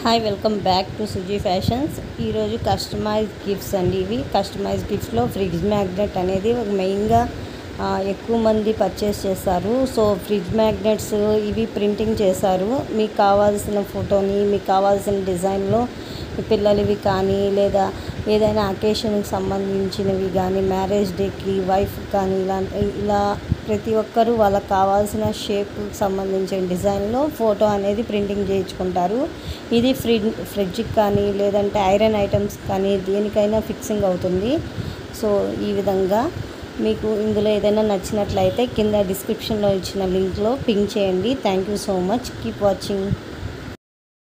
hi welcome back to Suji fashions ఈరోజు customize gifts అండి ఇవి కస్టమైజ్ గిఫ్ట్స్లో ఫ్రిడ్జ్ మ్యాగ్నెట్ అనేది ఒక మెయిన్గా ఆ, ఎక్కువ మంది పర్చేస్ చేస్తారు సో ఫ్రిడ్జ్ మ్యాగ్నెట్స్ ఇవి ప్రింటింగ్ చేశారు మీకు కావాల్సిన ఫోటోని మీకు కావాల్సిన డిజైన్లో పిల్లలవి కానీ లేదా ఏదైనా అకేషన్కి సంబంధించినవి కానీ మ్యారేజ్ డేకి వైఫ్ కానీ ఇలా ఇలా ప్రతి ఒక్కరూ వాళ్ళకి కావాల్సిన షేప్కి సంబంధించిన డిజైన్లో ఫోటో అనేది ప్రింటింగ్ చేయించుకుంటారు ఇది ఫ్రిడ్ ఫ్రిడ్జ్కి కానీ లేదంటే ఐరన్ ఐటమ్స్ కానీ దేనికైనా ఫిక్సింగ్ అవుతుంది సో ఈ విధంగా మీకు ఇందులో ఏదైనా నచ్చినట్లయితే కింద డిస్క్రిప్షన్లో ఇచ్చిన లింక్లో పింక్ చేయండి thank you so much keep watching